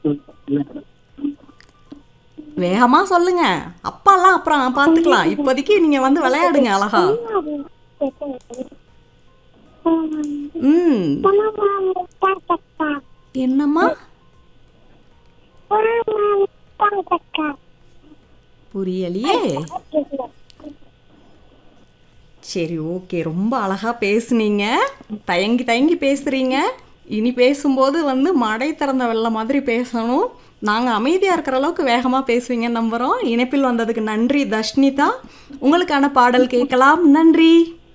வேகமா சொல்லுங்க அப்பாலாம் அப்புறம் பார்த்துக்கலாம் இப்போதைக்கு நீங்க வந்து விளையாடுங்க அழகா ம் என்னம்மா புரியலையே சரி ஓகே ரொம்ப அழகா பேசுனீங்க தயங்கி தயங்கி பேசுறீங்க இனி பேசும்போது வந்து மடை திறந்த வெள்ளம் மாதிரி பேசணும் நாங்கள் அமைதியாக இருக்கிற அளவுக்கு வேகமாக பேசுவீங்கன்னு நம்புகிறோம் இணைப்பில் வந்ததுக்கு நன்றி தஷ்னிதா உங்களுக்கான பாடல் கேட்கலாம் நன்றி